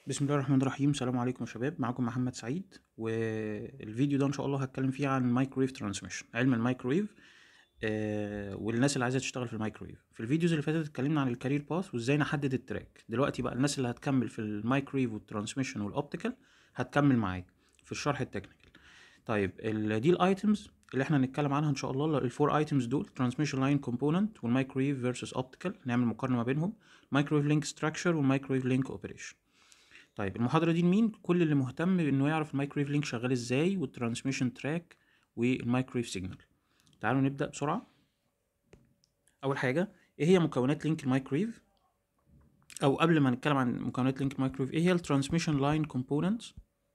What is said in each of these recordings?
بسم الله الرحمن الرحيم السلام عليكم يا شباب معاكم محمد سعيد والفيديو ده ان شاء الله هتكلم فيه عن مايكرويف ترانسميشن علم المايكرويف آه والناس اللي عايزه تشتغل في المايكرويف في الفيديوز اللي فاتت اتكلمنا عن الكارير باث وازاي نحدد التراك دلوقتي بقى الناس اللي هتكمل في المايكرويف والترانسميشن والاوبتيكال هتكمل معايا في الشرح التكنيكال طيب ال- دي الايتمز اللي احنا هنتكلم عنها ان شاء الله الفور ايتمز دول ترانسميشن لاين كومبوننت والمايكرويف فيرسس اوبتيكال نعمل مقارنه ما بينهم مايكرويف لينك ستراكشر والمايكرويف لينك اوبريشن طيب المحاضرة دي لمين؟ كل اللي مهتم بإنه يعرف المايكرويف لينك شغال إزاي والترانسميشن تراك والمايكرويف سيجنال. تعالوا نبدأ بسرعة. أول حاجة إيه هي مكونات لينك المايكرويف؟ أو قبل ما نتكلم عن مكونات لينك المايكرويف إيه هي الترانسميشن لاين كومبوننتس؟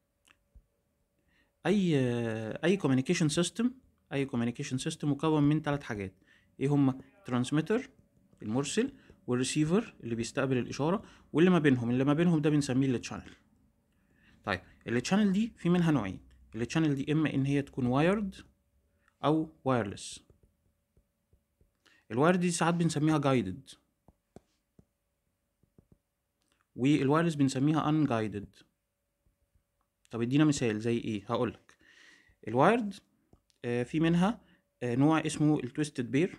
أي أي كوميونيكيشن سيستم أي كوميونيكيشن سيستم مكون من ثلاث حاجات. إيه هما؟ ترانسميتر المرسل والريسيفر اللي بيستقبل الاشاره واللي ما بينهم اللي ما بينهم ده بنسميه التشانل طيب التشانل دي في منها نوعين التشانل دي اما ان هي تكون وايرد او وايرلس الوايرد دي ساعات بنسميها جايدد والوايرلس بنسميها ان جايدد طب ادينا مثال زي ايه هقولك الوايرد آه في منها آه نوع اسمه التويستد بير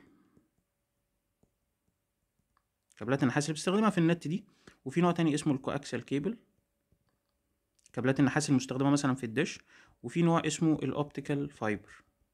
كابلات النحاس اللي بتستخدمها في النت دي وفي نوع تاني اسمه الكواكسيال كيبل كابلات النحاس المستخدمة مثلا في الدش وفي نوع اسمه الاوبتيكال فايبر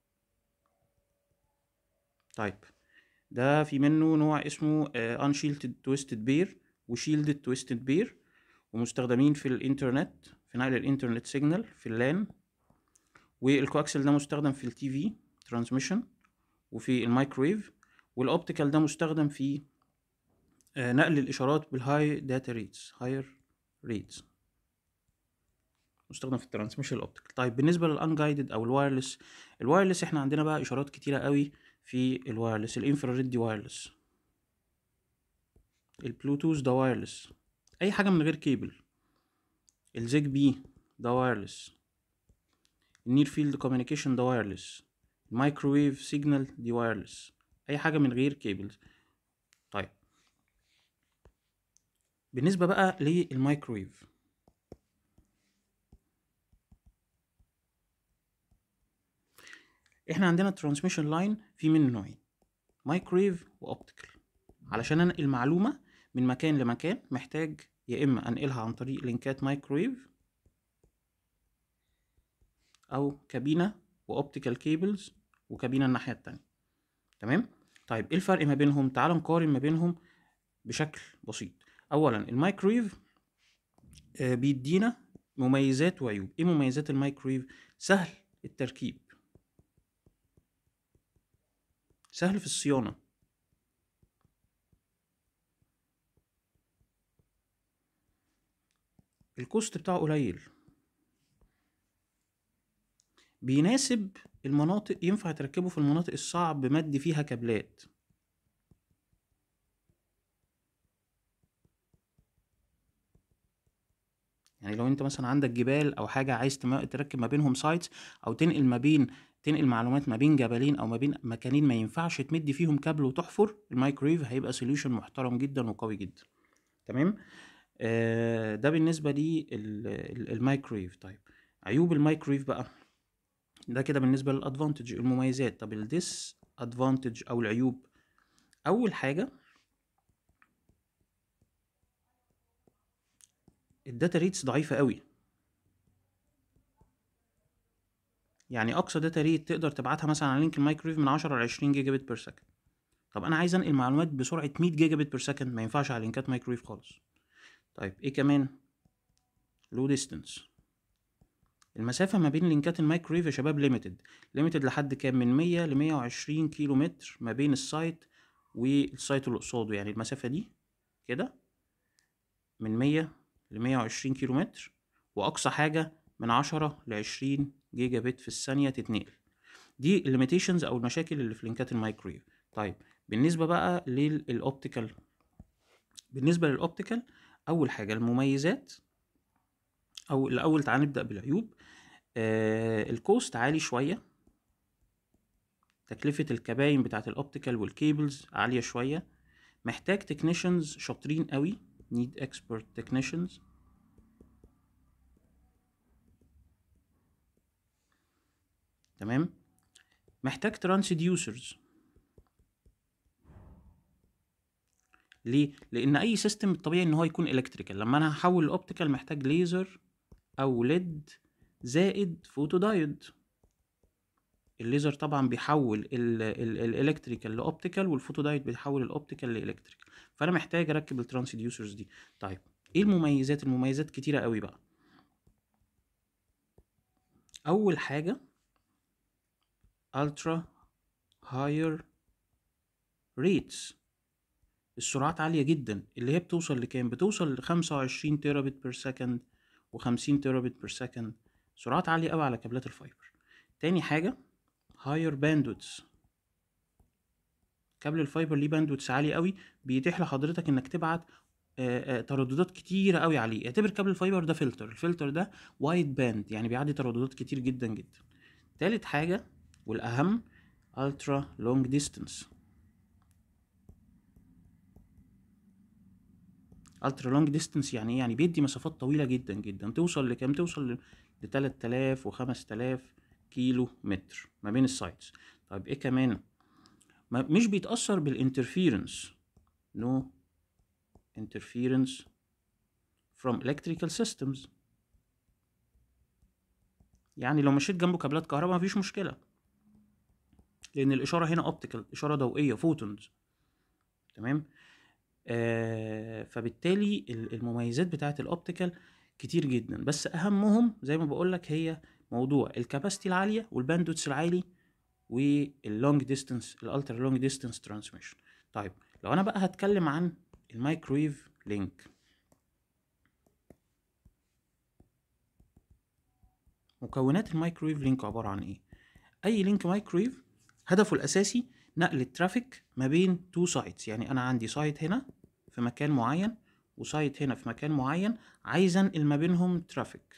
طيب ده في منه نوع اسمه انشيلتد تويستد بير وشيلدد تويستد بير ومستخدمين في الانترنت في نقل الانترنت سيجنال في اللان والكواكسل ده مستخدم في التي في ترانسميشن وفي المايكرويف والاوبتيكال ده مستخدم في نقل الاشارات بالهاي داتا ريتس هاير ريتس مستخدم في الترانسميشن الاوبتيكال طيب بالنسبه للانجايدد او الوايرلس الوايرلس احنا عندنا بقى اشارات كتيره قوي في الوايرلس الانفراريد دي وايرلس البلوتوث ده وايرلس اي حاجه من غير كيبل الزيج بي ده وايرلس النير فيلد كوميونيكيشن ده وايرلس المايكرويف سيجنال دي وايرلس اي حاجه من غير كيبل طيب بالنسبة بقى للمايكرويف احنا عندنا الترانسميشن لاين في منه نوعين مايكرويف واوبتيكال علشان انقل معلومة من مكان لمكان محتاج يا اما انقلها عن طريق لينكات مايكرويف او كابينة واوبتيكال كيبلز وكابينة الناحية التانية تمام طيب ايه الفرق ما بينهم تعال نقارن ما بينهم بشكل بسيط اولا المايكرويف آه بيدينا مميزات وعيوب ايه مميزات المايكرويف سهل التركيب سهل في الصيانة الكوست بتاعه قليل بيناسب المناطق ينفع تركبه في المناطق الصعب مد فيها كابلات يعني لو انت مثلا عندك جبال او حاجه عايز تركب ما بينهم سايتس او تنقل ما بين تنقل معلومات ما بين جبلين او ما بين مكانين ما ينفعش تمد فيهم كابل وتحفر المايكرويف هيبقى سوليوشن محترم جدا وقوي جدا تمام آه ده بالنسبه لي المايكرويف طيب عيوب المايكرويف بقى ده كده بالنسبه للادفانتج المميزات طب الديس ادفانتج او العيوب اول حاجه الداتا ريتس ضعيفة قوي يعني أقصى داتا ريت تقدر تبعتها مثلا على لينك المايكرويف من 10 ل 20 جيجا بت بير سكند طب أنا عايز أنقل معلومات بسرعة 100 جيجا بت بير سكند ما ينفعش على لينكات مايكرويف خالص طيب إيه كمان لو ديستنس المسافة ما بين لينكات المايكرويف يا شباب ليميتد ليميتد لحد كام من 100 ل 120 كيلو متر ما بين السايت والسايت اللي قصاده يعني المسافة دي كده من 100 ل 120 كيلو متر وأقصى حاجة من 10 ل 20 جيجا بت في الثانية تتنقل دي الليميتيشنز أو المشاكل اللي في لينكات المايكرويف طيب بالنسبة بقى للأوبتيكال بالنسبة للأوبتيكال أول حاجة المميزات أو الأول تعال نبدأ بالعيوب آه الكوست عالي شوية تكلفة الكباين بتاعة الأوبتيكال والكيبلز عالية شوية محتاج تكنيشنز شاطرين قوي need expert technicians تمام محتاج ترانسديوسرز ليه لان اي سيستم الطبيعي ان هو يكون الكتريكال لما انا هحول الاوبتيكال محتاج ليزر او ليد زائد فوتو دايود الليزر طبعا بيحول الالكتريكال لاوبتيكال والفوتو دايود بيحول الاوبتيكال لالكتريكال فانا محتاج اركب الترانسديوسرز دي طيب ايه المميزات المميزات كتيره قوي بقى اول حاجه الترا هاير ريتس السرعات عالية جدا اللي هي بتوصل لكام بتوصل لخمسة وعشرين تيرابت بير سكند وخمسين تيرابت بير سكند سرعات عالية قوي على كابلات الفايبر تاني حاجة هاير باندويتس كابل الفايبر ليه باندويتس عالي قوي بيتيح لحضرتك انك تبعت آه، آه، ترددات كتيرة قوي عليه اعتبر كابل الفايبر ده فلتر الفلتر ده وايد باند يعني بيعدي ترددات كتير جدا جدا تالت حاجة والاهم الترا لونج ديستانس الترا لونج ديستانس يعني ايه يعني بيدي مسافات طويله جدا جدا توصل لكام توصل ل 3000 و 5000 كيلو متر ما بين السايتس طيب ايه كمان ما مش بيتاثر بالانترفيرنس نو interference from electrical systems يعني لو مشيت جنبه كابلات كهرباء مفيش مشكلة لأن الإشارة هنا أوبتيكال إشارة ضوئية فوتونز تمام آه فبالتالي المميزات بتاعة الأوبتيكال كتير جدا بس أهمهم زي ما بقولك هي موضوع الكاباسيتي العالية والباندوتس العالي واللونج ديستانس الالترا لونج ديستانس ترانسميشن طيب لو انا بقى هتكلم عن المايكرويف لينك مكونات المايكرويف لينك عبارة عن ايه اي لينك مايكرويف هدفه الاساسي نقل الترافيك ما بين تو سايتس يعني انا عندي سايت هنا في مكان معين وسايت هنا في مكان معين عايز انقل ما بينهم ترافيك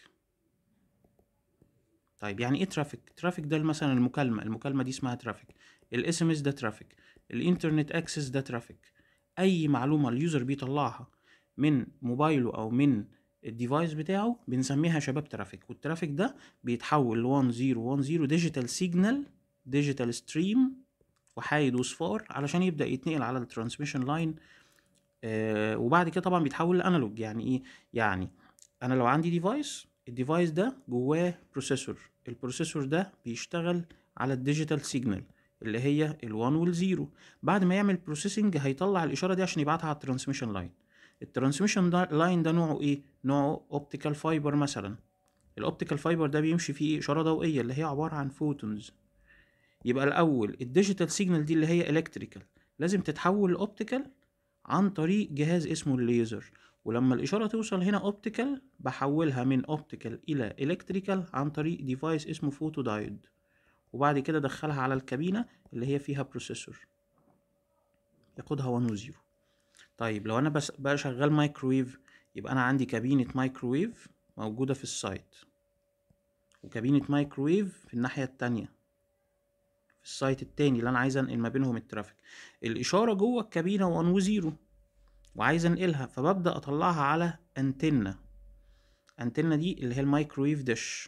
طيب يعني ايه ترافيك ترافيك ده مثلا المكالمه المكالمه دي اسمها ترافيك الاس ام اس ده ترافيك الانترنت اكسس ده ترافيك اي معلومه اليوزر بيطلعها من موبايله او من الديفايس بتاعه بنسميها شباب ترافيك والترافيك ده بيتحول ل 1010 ديجيتال سيجنال ديجيتال ستريم وحايد وصفار علشان يبدا يتنقل على الترانسميشن لاين آه وبعد كده طبعا بيتحول لانالوج يعني ايه يعني انا لو عندي ديفايس الديفايس ده جواه بروسيسور البروسيسور ده بيشتغل على الديجيتال سيجنال اللي هي ال1 وال0 بعد ما يعمل بروسيسنج هيطلع الاشاره دي عشان يبعتها على الترانسميشن لاين الترانسميشن لاين ده نوعه ايه نوعه اوبتيكال فايبر مثلا الاوبتيكال فايبر ده بيمشي فيه اشاره ضوئيه اللي هي عباره عن فوتونز يبقى الاول الديجيتال سيجنال دي اللي هي الكتريكال لازم تتحول لاوبتيكال عن طريق جهاز اسمه الليزر ولما الاشاره توصل هنا اوبتيكال بحولها من اوبتيكال الى الكتريكال عن طريق ديفايس اسمه فوتو دايود وبعد كده دخلها على الكابينة اللي هي فيها بروسيسور ياخدها 1 و 0 طيب لو انا بس بقى شغال مايكرويف يبقى انا عندي كابينة مايكرويف موجودة في السايت وكابينة مايكرويف في الناحية التانية في السايت التاني اللي انا عايز انقل ما بينهم الترافيك الاشارة جوه الكابينة 1 و 0 وعايز انقلها فببدأ اطلعها على انتنة انتنة دي اللي هي المايكرويف ديش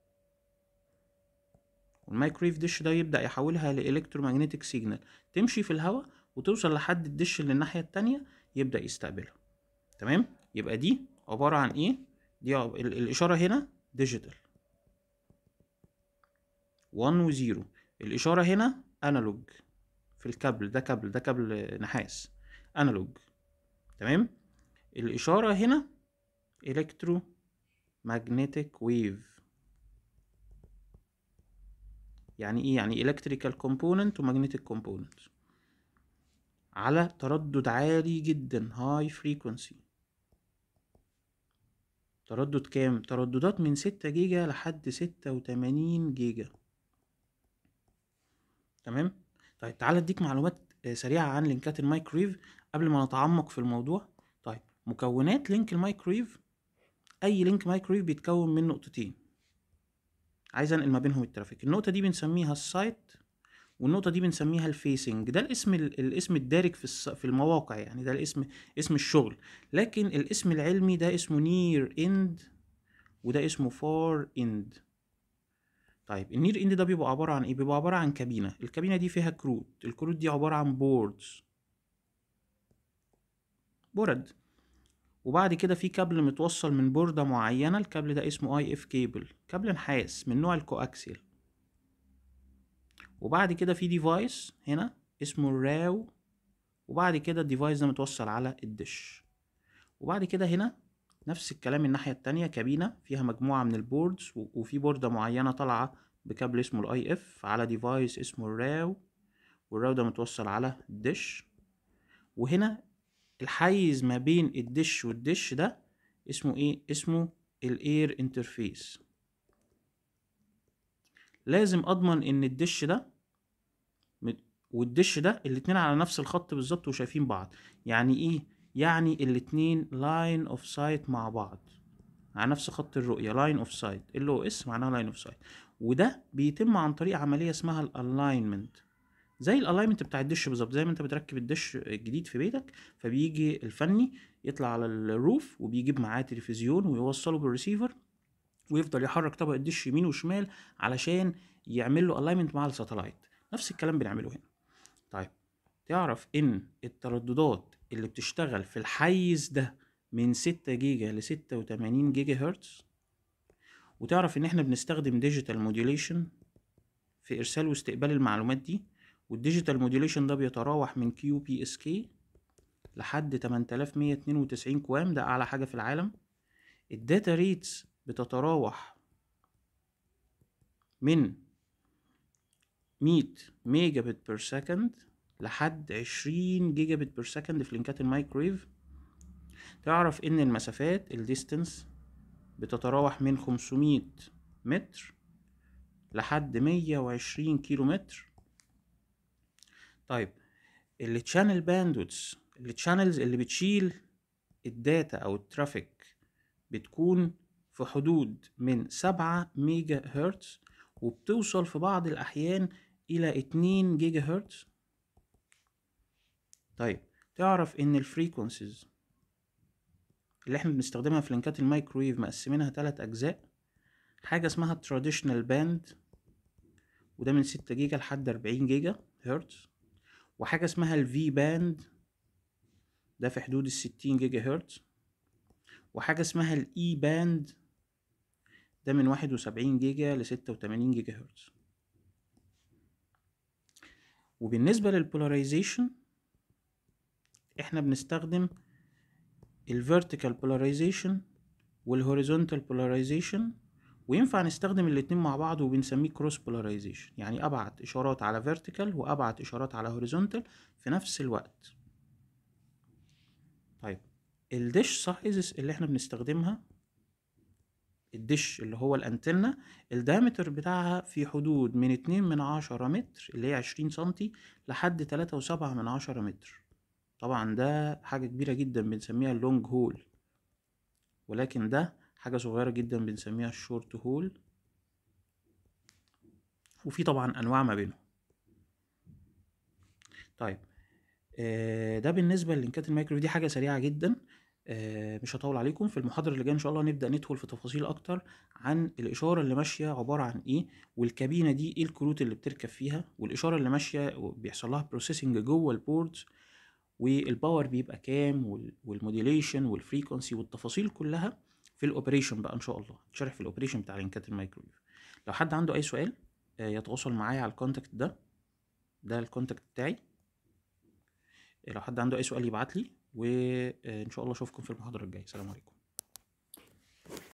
والمايكرويف ديش ده يبدأ يحولها لإلكترومagnetic سيجنال تمشي في الهواء وتوصل لحد الدش اللي الناحية التانية يبدأ يستقبلها تمام يبقى دي عبارة عن ايه دي عب... الإشارة هنا ديجيتال 1 و 0 الإشارة هنا أنالوج في الكابل ده كابل ده كابل نحاس أنالوج تمام الإشارة هنا إلكترو ماجنتيك ويف يعني ايه يعني electrical component و magnetic component على تردد عالي جدا high frequency تردد كام ترددات من ستة جيجا لحد ستة وتمانين جيجا تمام طيب تعال اديك معلومات سريعة عن لينكات المايكرويف قبل ما نتعمق في الموضوع طيب مكونات لينك المايكرويف اي لينك مايكرويف بيتكون من نقطتين عايز انقل ما بينهم الترافيك النقطه دي بنسميها السايت والنقطه دي بنسميها الفيسنج ده الاسم الاسم الدارج في في المواقع يعني ده الاسم اسم الشغل لكن الاسم العلمي ده اسمه نير اند وده اسمه فار اند طيب النير اند ده بيبقى عبارة عن ايه بيبقى عبارة عن كابينة الكابينة دي فيها كروت الكروت دي عبارة عن بوردز بورد وبعد كده في كابل متوصل من بوردة معينة الكابل ده اسمه اي اف كيبل كابل نحاس من نوع الكواكسيال وبعد كده في ديفايس هنا اسمه الراو وبعد كده الديفايس ده متوصل على الدش وبعد كده هنا نفس الكلام الناحية التانية كابينة فيها مجموعة من البوردز و- وفي بوردة معينة طالعة بكابل اسمه الاي اف على ديفايس اسمه الراو والراو ده متوصل على الدش وهنا الحيز ما بين الدش والدش ده اسمه ايه اسمه الاير انترفيس لازم اضمن ان الدش ده مت- والدش ده الاتنين على نفس الخط بالظبط وشايفين بعض يعني ايه يعني الاتنين لاين اوف سايت مع بعض على نفس خط الرؤية لاين اوف سايت ال او اس معناها لاين اوف سايت وده بيتم عن طريق عملية اسمها الالاينمنت زي الالاينمنت بتاع الدش بالظبط زي ما انت بتركب الدش الجديد في بيتك فبيجي الفني يطلع على الروف وبيجيب معاه تلفزيون ويوصله بالريسيفر ويفضل يحرك طبق الدش يمين وشمال علشان يعمل له الاينمنت مع الساتلايت نفس الكلام بنعمله هنا طيب تعرف ان الترددات اللي بتشتغل في الحيز ده من 6 جيجا ل 86 جيجا هرتز وتعرف ان احنا بنستخدم ديجيتال موديوليشن في ارسال واستقبال المعلومات دي والديجيتال موديوليشن ده بيتراوح من كيو بي اس كي لحد 8192 كوام ده اعلى حاجه في العالم الداتا ريتس بتتراوح من 100 ميجا بت بير سكند لحد 20 جيجا بت بير سكند في لينكات المايكرويف تعرف ان المسافات الديستنس بتتراوح من 500 متر لحد 120 كيلو متر طيب التشانل باندوتس التشانلز اللي بتشيل الداتا او الترافيك بتكون في حدود من 7 ميجا هرتز وبتوصل في بعض الأحيان إلى 2 جيجا هرتز طيب تعرف إن الفريكونسيز اللي احنا بنستخدمها في لينكات المايكرويف مقسمينها تلات أجزاء حاجة اسمها التراديشنال باند وده من 6 جيجا لحد 40 جيجا هرتز وحاجة اسمها الفي باند ده في حدود الستين جيجا هرتز وحاجة اسمها الاي باند ده من واحد وسبعين جيجا لستة وتمانين جيجا هرتز وبالنسبة للبولاريزيشن احنا بنستخدم الفيرتيكال بولاريزيشن والهوريزونتال بولاريزيشن وينفع نستخدم الاتنين مع بعض وبنسميه كروس بولاريزيشن يعني ابعت اشارات على فيرتيكال وابعت اشارات على هوريزونتال في نفس الوقت طيب الدش سايزز اللي احنا بنستخدمها الدش اللي هو الانتنة الدايمتر بتاعها في حدود من اتنين من عشرة متر اللي هي عشرين سنتي لحد تلاتة وسبعة من عشرة متر طبعا ده حاجة كبيرة جدا بنسميها اللونج هول ولكن ده حاجة صغيرة جدا بنسميها الشورت هول وفي طبعا أنواع ما بينهم طيب آه، ده بالنسبة للينكات المايكرويف دي حاجة سريعة جدا آه، مش هطول عليكم في المحاضرة اللي جاية إن شاء الله نبدأ ندخل في تفاصيل أكتر عن الإشارة اللي ماشية عبارة عن إيه والكابينة دي إيه الكروت اللي بتركب فيها والإشارة اللي ماشية بيحصل لها بروسيسنج جوه البوردز والباور بيبقى كام وال- والموديليشن والفريكونسي والتفاصيل كلها في الاوبريشن بقى ان شاء الله تشرح في الاوبريشن بتاع لينكات المايكرويف لو حد عنده اي سؤال آه، يتواصل معايا على الكونتاكت ده ده الكونتاكت بتاعي لو حد عنده اي سؤال يبعت لي وان شاء الله اشوفكم في المحاضره الجايه سلام عليكم